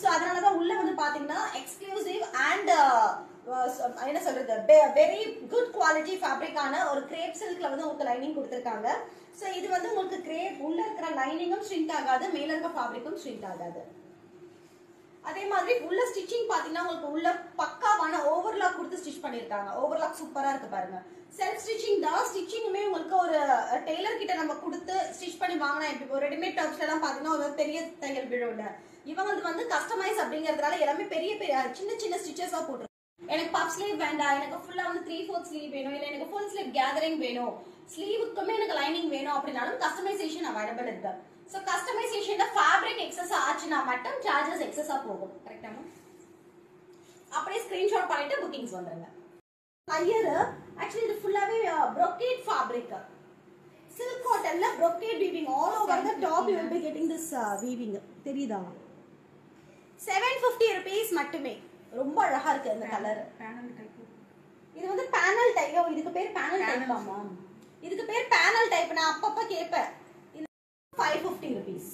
So அதனால தான் உள்ள வந்து பாத்தீங்கன்னா எக்ஸ்க்ளூசிவ் அண்ட் என்ன சொல்றது வெரி குட் குவாலிட்டி ஃபேப்ரிக்கான ஒரு கிரேப் சில்க்ல வந்து உங்களுக்கு லைனிங் கொடுத்துருக்காங்க ஸோ இது வந்து உங்களுக்கு கிரேப் உள்ள இருக்கிற லைனிங்கும் ஷ்ரிங்க் ஆகாது மேல இருக்க ஃபேப்ரிக்கும் ஷ்ரிங்க் ஆகாது அதே மாதிரி உள்ள ஸ்டிச்சிங் பாத்தீங்கன்னா உங்களுக்கு உள்ள பக்காவான ஓவர்லாக் கொடுத்து ஸ்டிச் பண்ணிருக்காங்க ஓவர்லாக் சூப்பரா இருக்கு பாருங்க செல்ஃப் ஸ்டிச்சிங் தான் ஸ்டிச்சிங்குமே உங்களுக்கு ஒரு டெய்லர் கிட்ட நம்ம கொடுத்து ஸ்டிச் பண்ணி வாங்கினா எப்படி ஒரு ரெடிமேட் டாப்ஸ்ல எல்லாம் பாத்தீங்கன்னா ஒரு பெரிய தையல் விழும்ல இவங்க வந்து கஸ்டமைஸ் அப்படிங்கறதுனால எல்லாமே பெரிய பெரிய சின்ன சின்ன ஸ்டிச்சஸா போட்டு எனக்கு பப் ஸ்லீவ் வேண்டாம் எனக்கு ஃபுல்லா வந்து த்ரீ ஃபோர்த் ஸ்லீவ் வேணும் இல்ல எனக்கு ஃபுல் ஸ்லீவ் கேதரிங் வேணும் ஸ்லீவுக்குமே எனக்கு லைனிங் வேணும் அப்படின்னாலும் கஸ்டமைசேஷன் அவைலபிள் இருக்கு ஸோ கஸ்டமைசேஷன்ல ஃபேப்ரிக் எக்ஸஸ் ஆச்சுன்னா மட்டும் சார்ஜஸ் எக்ஸஸா போகும் கரெக்டா அப்படியே ஸ்கிரீன்ஷாட் பண்ணிட்டு புக்கிங்ஸ் வந்துருங்க ஹையர் ஆக்சுவலி இது ஃபுல்லாவே brocade ஃபேப்ரிக் சில்க் காட்டன்ல brocade weaving all over the top you will be getting this uh, weaving தெரியுதா செவன் ஃபிஃப்டி ருபீஸ் மட்டுமே ரொம்ப அழகா இருக்கு இந்த கலர் பேனல் டைப்பு இது வந்து பேனல் டைப் இதுக்கு பேர் பேனல் டைப் ஆமா இதுக்கு பேர் பேனல் டைப் நான் அப்பப்ப கேட்பேன் இது ஃபைவ் ஃபிஃப்டி ருபீஸ்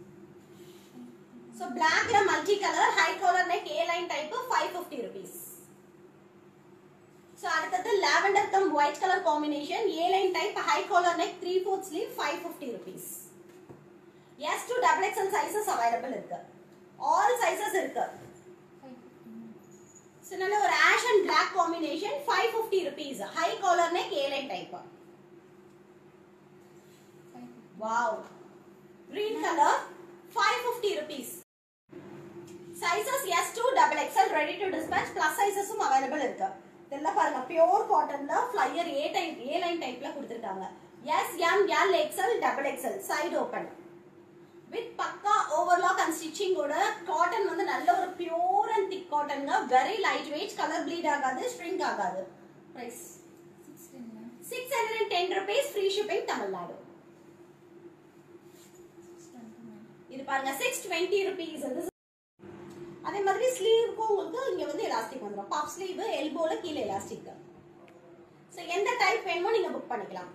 ஸோ பிளாக்ல multi colour high colour neck A line type five fifty rupees so அடுத்தது lavender cum white colour combination A line type high collar neck three fourth sleeve five fifty rupees S to double XL sizes available இருக்கு all sizes இருக்கு so நல்ல ஒரு ash and black combination five fifty rupees high collar neck A line type wow green color 550 rupees sizes s2 double xl ready to dispatch plus sizes உம் available இருக்கு இதெல்லாம் பாருங்க pure காட்டன்ல flyer A type A line டைப்ல கொடுத்திருக்காங்க S M L XL double XL side open with பக்கா overlock and ஸ்டிச்சிங்கோட cotton வந்து நல்ல ஒரு பியூர் அண்ட் திக் காட்டன்ங்க very light weight colour bleed ஆகாது ஸ்ட்ரிங்க் ஆகாது price six hundred and ten rupees free shipping Tamil Nadu இது பாருங்க சிக்ஸ் டுவெண்ட்டி ருபீஸ் அதே மாதிரி ஸ்லீவுக்கும் உங்களுக்கு இங்க வந்து எலாஸ்டிக் வந்துடும் பஃப் ஸ்லீவ் எல்போல கீழே எலாஸ்டிக் ஸோ எந்த டைப் வேணுமோ நீங்க புக் பண்ணிக்கலாம்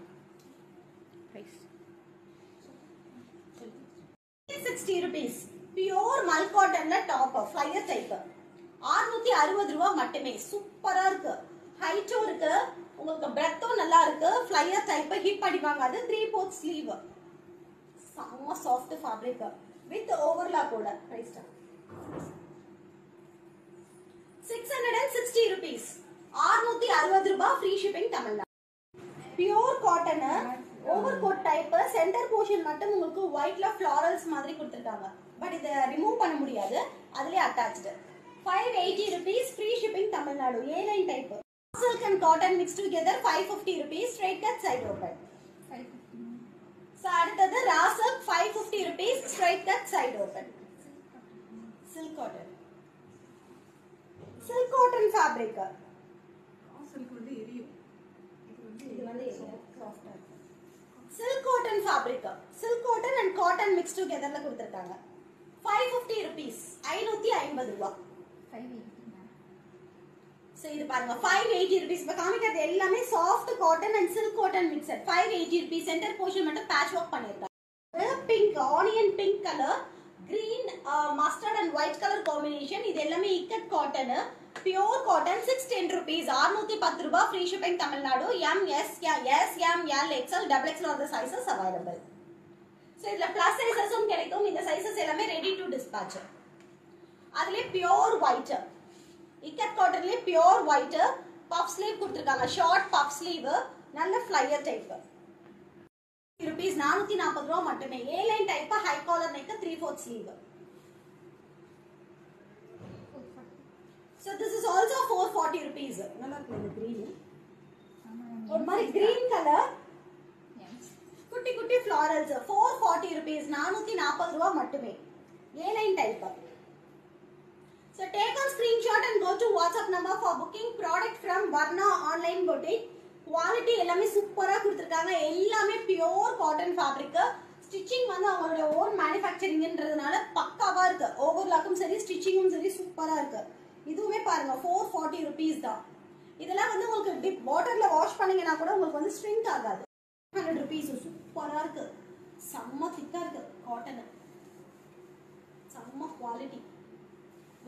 sixty rupees pure mul காட்டன்ல top flyer type அறுநூத்தி அறுபது ரூபா மட்டுமே சூப்பரா இருக்கு ஹைட்டும் இருக்கு உங்களுக்கு பிரெத்தும் நல்லா இருக்கு ஃபிளையர் டைப் ஹிப் அடிவாங்க அது த்ரீ ஃபோர்த் ஸ்லீவ் செம்ம சாஃப்ட் ஃபேப்ரிக் வித் ஓவர்லாக்கோட price six hundred and sixty rupees அறுநூத்தி அறுபது ரூபாய் free shipping Tamil Nadu pure cotton over coat type centre portion மட்டும் உங்களுக்கு ஒயிட்ல ஃபிளாரல்ஸ் மாதிரி கொடுத்துருக்காங்க பட் இதை ரிமூவ் பண்ண முடியாது அதுலயே attach five eighty rupees free shipping Tamil Nadu A line type silk and cotton mix together five fifty rupees straight cut side open so அடுத்தது ராசக் five fifty rupees straight cut side open silk cotton silk cotton fabric silk வந்து எரியும் இது வந்து இது வந்து சாஃப்டா இருக்கு silk cotton fabric silk cotton and cotton mix டுகெதர்ல கொடுத்துருக்காங்க ஃபைவ் ஃபிஃப்டி ருபீஸ் ஐநூத்தி ஐம்பது ரூபா ஸோ இது பாருங்க ஃபைவ் எயிட்டி ருபீஸ் இப்போ காமிக்கிறது எல்லாமே soft cotton and silk cotton mixture five eighty rupees centre portion மட்டும் பேட்ச் ஒர்க் பண்ணியிருக்காங்க pink onion pink colour green mustard and white colour combination இது எல்லாமே ikat cotton pure cotton six ten rupees அறுநூத்தி பத்து ரூபாய் free shipping Tamil Nadu M S S M L XL double XL are sizes available so இதில் plus சைசஸும் கிடைக்கும் இந்த sizes எல்லாமே ரெடி டு டிஸ்பேச் அதுலேயே pure white ikat காட்டன்லேயே pure white puff sleeve கொடுத்துருக்காங்க ஷார்ட் பஃப் ஸ்லீவ் நல்ல ஃப்ளையர் டைப் ருபீஸ் நானூத்தி நாற்பது ரூபா மட்டுமே A line type high collar neck three fourth sleeve so this is also four forty rupees நல்லா இருக்கு இந்த கிரீன் ஒரு மாதிரி கிரீன் கலர் குட்டி குட்டி ஃப்ளாரல்ஸ் ஃபோர் ஃபார்ட்டி ருபீஸ் நானூத்தி நாற்பது ரூபா மட்டுமே A line type So take a screenshot and go to WhatsApp number for booking product from Varna Online Boutique. Quality எல்லாமே சூப்பரா கொடுத்துருக்காங்க எல்லாமே பியோர் காட்டன் ஃபேப்ரிக் ஸ்டிச்சிங் வந்து அவங்களுடைய ஓன் மேனுஃபேக்சரிங்ன்றதுனால பக்காவா இருக்கு ஓவர்லாக்கும் சரி ஸ்டிச்சிங்கும் சரி சூப்பரா இருக்கு இதுவுமே பாருங்க ஃபோர் ஃபார்ட்டி ருபீஸ் தான் இதெல்லாம் வந்து உங்களுக்கு டிப் வாட்டர்ல வாஷ் பண்ணீங்கன்னா கூட உங்களுக்கு வந்து ஸ்ட்ரிங்க் ஆகாது ஹண்ட்ரட் ருபீஸ் சூப்பரா இருக்கு செம்ம திக்கா இருக்கு காட்டன் செம்ம quality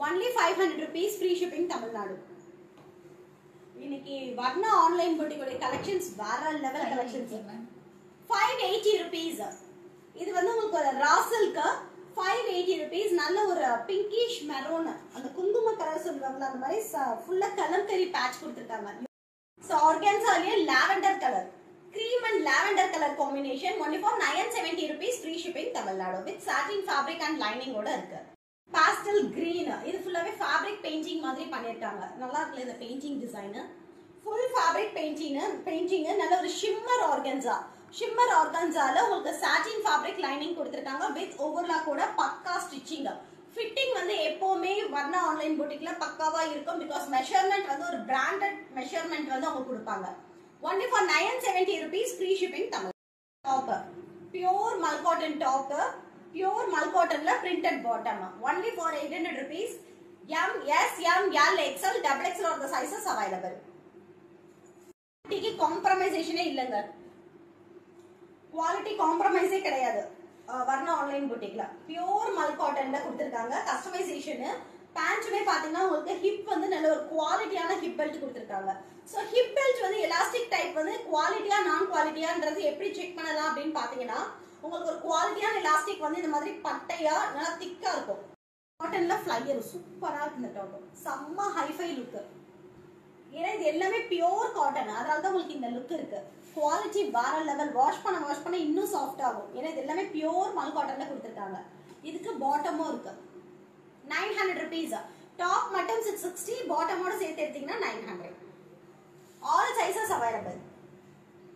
only five hundred rupees free shipping Tamil Nadu இன்னைக்கு வர்ணா ஆன்லைன் பொட்டிக்குடைய கலெக்ஷன்ஸ் வேற level collections five eighty rupees இது வந்து உங்களுக்கு ஒரு ராசலுக்கு ஃபைவ் எயிட்டி ருபீஸ் நல்ல ஒரு பிங்கிஷ் மெரோன் அந்த குங்கும கலர் சொல்லுவாங்கல்ல அந்த மாதிரி ஃபுல்லா கலம்கரி பேட்ச் கொடுத்துருக்காங்க ஸோ ஆர்கான்ஸாலேயே lavender colour cream and lavender colour combination only for nine seventy rupees free shipping Tamil Nadu with satin fabric and லைனிங்கோட இருக்கு பாஸ்டல் கிரீன் இது ஃபுல்லாவே ஃபேப்ரிக் பெயிண்டிங் மாதிரி பண்ணிருக்காங்க நல்லா இருக்குல்ல இந்த painting design full fabric painting painting நல்ல ஒரு ஷிம்மர் ஆர்கன்ஸா ஷிம்மர் ஆர்கன்ஸால உங்களுக்கு சாட்டின் ஃபேப்ரிக் லைனிங் கொடுத்துருக்காங்க வித் ஓவர்லா கூட பக்கா ஸ்டிச்சிங் ஃபிட்டிங் வந்து எப்பவுமே வர்ணா ஆன்லைன் பூட்டிக்ல பக்காவா இருக்கும் பிகாஸ் மெஷர்மெண்ட் வந்து ஒரு பிராண்டட் மெஷர்மெண்ட் வந்து அவங்க கொடுப்பாங்க only for nine seventy rupees free shipping Tamil top pure mul cotton top pure மல்காட்டன்ல printed bottom only for eight hundred rupees M S M L XL double XL are the sizes available குவாலிட்டிக்கு காம்ப்ரமைசேஷனே இல்லைங்க quality காம்ப்ரமைஸே கிடையாது ah Varna online புட்டிக்ல pure mul காட்டன்ல கொடுத்துருக்காங்க customisation பேண்ட்டுமே பாத்தீங்கன்னா உங்களுக்கு ஹிப் வந்து நல்ல ஒரு குவாலிட்டியான ஹிப் பெல்ட் கொடுத்துருக்காங்க ஸோ ஹிப் பெல்ட் வந்து எலாஸ்டிக் டைப் வந்து குவாலிட்டியா நான் குவாலிட்டியான்றது எப்படி செக் பண்ணலாம் அப்படின்னு பாத்தீங்கன்னா உங்களுக்கு ஒரு குவாலிட்டியான எலாஸ்டிக் வந்து இந்த மாதிரி பட்டையா நல்லா திக்கா இருக்கும் காட்டன்ல ஃபிளையர் சூப்பரா இருக்கு இந்த டாப் செம்ம ஹைஃபை லுக்கு ஏன்னா இது எல்லாமே பியோர் காட்டன் அதனால தான் உங்களுக்கு இந்த லுக் இருக்கு குவாலிட்டி வேற லெவல் வாஷ் பண்ண வாஷ் பண்ண இன்னும் சாஃப்ட் ஆகும் ஏன்னா இது எல்லாமே பியோர் மல் காட்டன்ல கொடுத்துருக்காங்க இதுக்கு பாட்டமும் இருக்கு நைன் ஹண்ட்ரட் ருபீஸ் டாப் மட்டும் சிக்ஸ் சிக்ஸ்டி பாட்டமோட சேர்த்து எடுத்தீங்கன்னா nine hundred all sizes available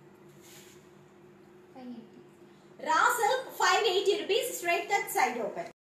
ராசல் five eighty rupees straight cut side open